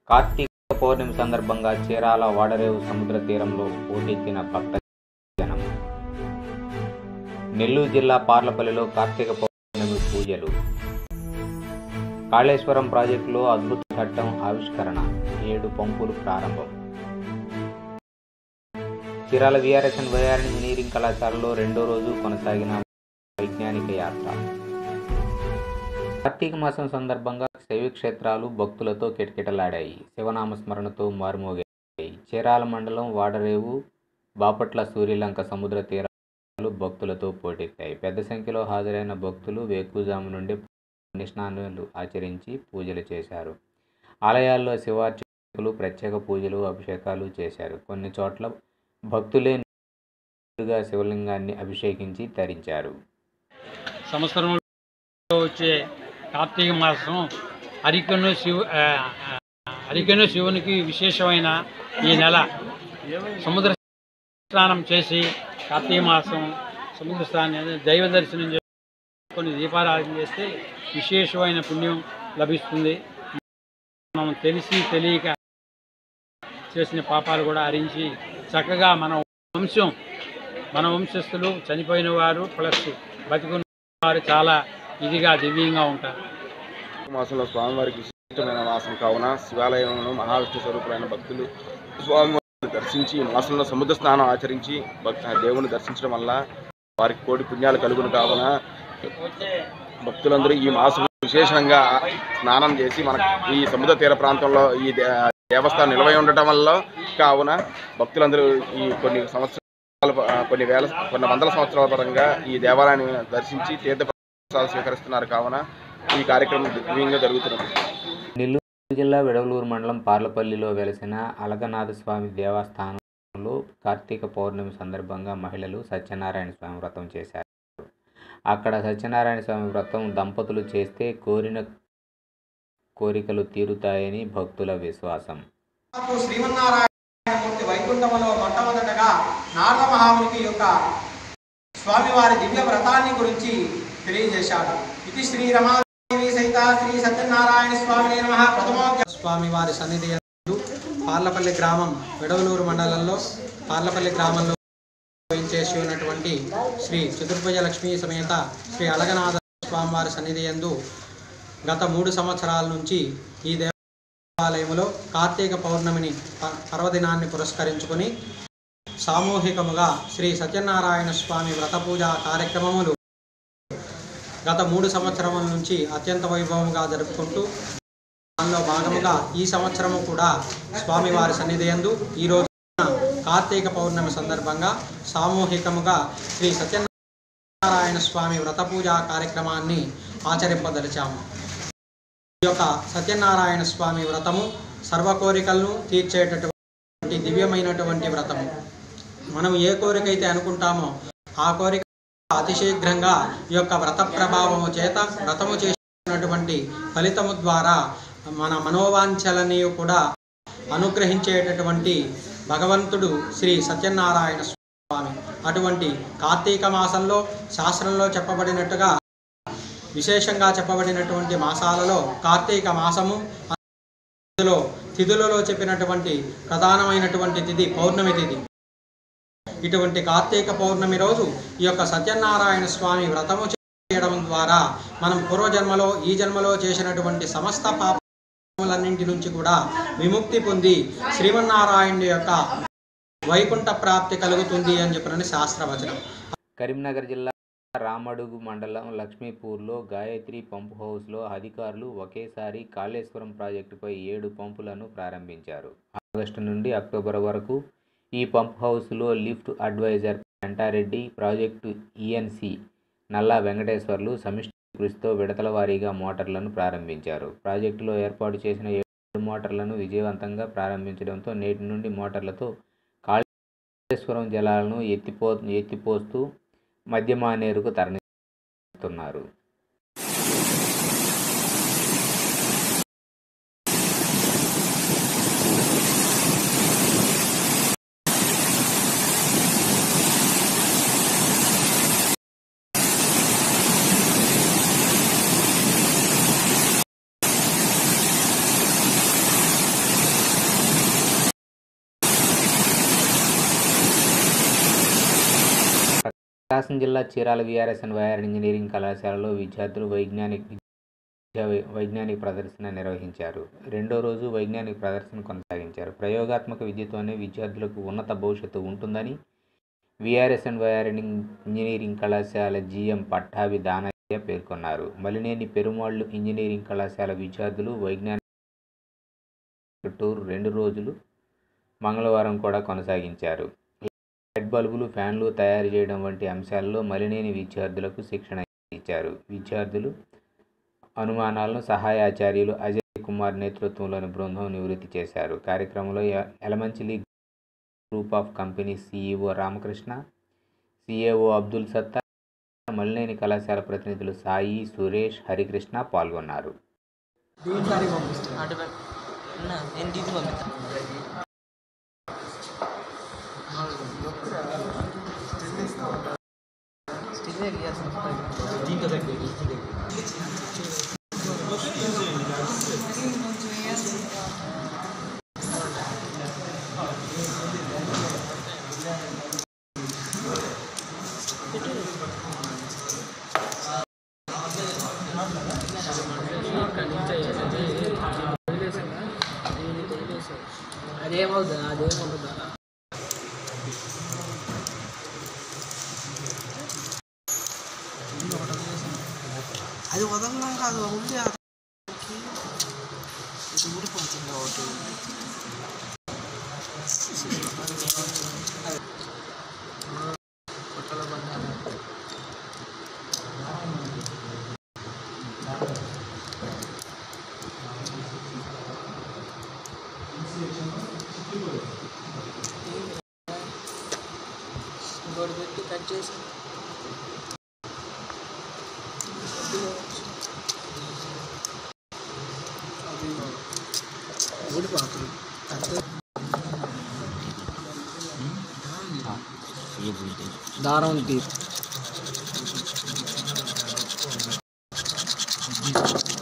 కార్తీక పౌర్ణమి సందర్భంగా చీరాల వాడరేవు సముద్ర తీరంలో పోటెత్తిన భక్త జనం నెల్లూరు జిల్లా పార్లపల్లిలో కార్తీక పౌర్ణమి పూజలు కాళేశ్వరం ప్రాజెక్టులో అద్భుత చట్టం ఆవిష్కరణ ఏడు పంపులు ప్రారంభం చీరాల విఆర్ఎస్ఎన్ వైఆర్ ఇంజనీరింగ్ కళాశాలలో రెండో రోజు కొనసాగిన వైజ్ఞానిక యాత్ర కార్తీక మాసం సందర్భంగా శైవ క్షేత్రాలు భక్తులతో కిటకిటలాడాయి శివనామ స్మరణతో మారుమోగాయి చీరాల మండలం వాడరేవు బాపట్ల సూర్యలంక సముద్ర తీరాలు భక్తులతో పోటెత్తాయి పెద్ద సంఖ్యలో హాజరైన భక్తులు వేకుజాము నుండి స్నానాలు ఆచరించి పూజలు చేశారు ఆలయాల్లో శివార్చకులు ప్రత్యేక పూజలు అభిషేకాలు చేశారు కొన్ని చోట్ల భక్తులే నేరుగా శివలింగాన్ని అభిషేకించి తరించారు సంవత్సరంలో వచ్చే కార్తీక మాసం హరికను శివ ఆ, ఆ, హరికను శివునికి విశేషమైన ఈ నెల సముద్ర స్నానం చేసి కార్తీక మాసం సముద్ర స్నానం దైవ దర్శనం చేసుకొని దీపారాధన చేస్తే విశేషమైన పుణ్యం లభిస్తుంది మనం తెలిసి తెలియక చేసిన పాపాలు కూడా హరించి చక్కగా మన వంశం మన వంశస్థులు చనిపోయిన వారు ప్లస్ బతికున్న వారు చాలా ఇదిగా దివ్యంగా ఉంటారు మాసంలో స్వామివారికి విశిష్టమైన మాసం కావున శివాలయంలో మహావిష్ణు స్వరూపులైన భక్తులు స్వామివారిని దర్శించి ఈ మాసంలో సముద్ర స్నానం ఆచరించి భక్త దేవుని దర్శించడం వల్ల వారికి కోటి పుణ్యాలు కలుగును కావున భక్తులందరూ ఈ మాసం విశేషంగా స్నానం చేసి మన ఈ సముద్ర తీర ప్రాంతంలో ఈ దే- దేవస్థానం నిలవై ఉండటం వల్ల కావున భక్తులందరూ ఈ కొన్ని సంవత్సరాల ప- కొన్ని వేల కొన్ని వందల సంవత్సరాల పరంగా ఈ దేవాలయాన్ని దర్శించి తీర్థ ప్రసాదాలు స్వీకరిస్తున్నారు కావున ఈ కార్యక్రమం దివ్యంగా జరుగుతున్నది నెల్లూరు జిల్లా విడవలూరు మండలం పార్లపల్లిలో వెలసిన అలగనాథ స్వామి దేవస్థానంలో కార్తీక పౌర్ణమి సందర్భంగా మహిళలు సత్యనారాయణ స్వామి వ్రతం చేశారు అక్కడ సత్యనారాయణ స్వామి వ్రతం దంపతులు చేస్తే కోరిన కోరికలు తీరుతాయని భక్తుల విశ్వాసం నాకు శ్రీమన్నారాయణమూర్తి వైకుంఠములో మొట్టమొదటగా నారద మహామునికి యొక్క స్వామివారి దివ్య వ్రతాన్ని గురించి తెలియజేశాడు ఇది శ్రీ రమాదేవి సహిత శ్రీ సత్యనారాయణ స్వామి నమ ప్రథమోగ్య స్వామివారి సన్నిధి యందు పార్లపల్లి గ్రామం విడవలూరు మండలంలో పార్లపల్లి గ్రామంలో చేసి ఉన్నటువంటి శ్రీ చతుర్భుజ లక్ష్మీ సమేత శ్రీ అలగనాథ స్వామివారి సన్నిధి యందు గత మూడు సంవత్సరాల నుంచి ఈ దేవ దేవాలయములో కార్తీక పౌర్ణమిని ప- పర్వదినాన్ని పురస్కరించుకొని సామూహికముగా శ్రీ సత్యనారాయణ స్వామి వ్రత పూజా కార్యక్రమములు గత మూడు సంవత్సరముల నుంచి అత్యంత వైభవంగా జరుపుకుంటూ దానిలో భాగముగా ఈ సంవత్సరము కూడా స్వామివారి సన్నిధి యందు ఈ రోజున కార్తీక పౌర్ణమి సందర్భంగా సామూహికముగా శ్రీ సత్యనారాయణ స్వామి వ్రత పూజా కార్యక్రమాన్ని ఆచరింపదలిచాము ఈ యొక్క సత్యనారాయణ స్వామి వ్రతము సర్వ కోరికలను తీర్చేటటువంటి దివ్యమైనటువంటి వ్రతము మనం ఏ కోరిక అయితే అనుకుంటామో ఆ కోరిక అతి శీఘ్రంగా ఈ యొక్క వ్రత ప్రభావము చేత వ్రతము చేసినటువంటి ఫలితము ద్వారా మన మనోవాంఛలని కూడా అనుగ్రహించేటటువంటి భగవంతుడు శ్రీ సత్యనారాయణ స్వామి అటువంటి కార్తీక మాసంలో శాస్త్రంలో చెప్పబడినట్టుగా విశేషంగా చెప్పబడినటువంటి మాసాలలో కార్తీక మాసము అందులో తిథులలో చెప్పినటువంటి ప్రధానమైనటువంటి తిథి పౌర్ణమి తిథి ఇటువంటి కార్తీక పౌర్ణమి రోజు ఈ యొక్క సత్యనారాయణ స్వామి వ్రతము చేయడం ద్వారా మనం పూర్వజన్మలో ఈ జన్మలో చేసినటువంటి సమస్త పాపములన్నింటి నుంచి కూడా విముక్తి పొంది శ్రీమన్నారాయణుడి యొక్క వైకుంఠ ప్రాప్తి కలుగుతుంది అని చెప్పినని శాస్త్రవచనం కరీంనగర్ జిల్లా రామడుగు మండలం లక్ష్మీపూర్లో గాయత్రి పంప్ హౌస్లో అధికారులు ఒకేసారి కాళేశ్వరం ప్రాజెక్టుపై ఏడు పంపులను ప్రారంభించారు ఆగస్టు నుండి అక్టోబర్ వరకు ఈ పంప్ హౌస్లో lift advisor Ventareddy project ENC Nalla Venkateswarlu సమిష్టి కృషితో విడతల వారీగా మోటార్లను ప్రారంభించారు ప్రాజెక్టులో ఏర్పాటు చేసిన ఏడు మోటార్లను విజయవంతంగా ప్రారంభించడంతో నేటి నుండి మోటార్లతో కాళేశ్వరం జలాలను ఎత్తిపో ఎత్తిపోస్తూ మధ్యమానేరుకు తరలిస్తున్నారు ప్రకాశం జిల్లా చీరాల విఆర్ఎస్ఎన్ వైఆర్ ఇంజనీరింగ్ కళాశాలలో విద్యార్థులు వైజ్ఞానిక విద్యా వైజ్ఞానిక ప్రదర్శన నిర్వహించారు రెండో రోజు వైజ్ఞానిక ప్రదర్శన కొనసాగించారు ప్రయోగాత్మక విద్యతోనే విద్యార్థులకు ఉన్నత భవిష్యత్తు ఉంటుందని విఆర్ఎస్ఎన్ వైఆర్ ఇంజనీరింగ్ కళాశాల జిఎం పట్టాభి దానయ్య పేర్కొన్నారు మలినేని పెరుమాళ్ళు ఇంజనీరింగ్ కళాశాల విద్యార్థులు వైజ్ఞానిక టూర్ రెండు రోజులు మంగళవారం కూడా కొనసాగించారు లైట్ బల్బులు ఫ్యాన్లు తయారు చేయడం వంటి అంశాల్లో మలినేని విద్యార్థులకు శిక్షణ ఇచ్చారు విద్యార్థులు అనుమానాలను సహాయాచార్యులు అజయ్ కుమార్ నేతృత్వంలోని బృందం నివృత్తి చేశారు కార్యక్రమంలో ఎ- Elamanchili group of company CEO Ramakrishna CAO Abdul Satta Malineni కళాశాల ప్రతినిధులు సాయి సురేష్ హరికృష్ణ పాల్గొన్నారు అటు అన్న నేను దీన్ని పంపిస్తాను దీంతో అదేమవుతుంది అదేమవుతుందా అది వదలడం కాదు ఉంది ఇది ఊడిపోతుంది ఒకటి కొత్తలో బంగారం ఇంకోటి పెట్టి కట్ చేసి ఊడిపోతుంది దారం తీరు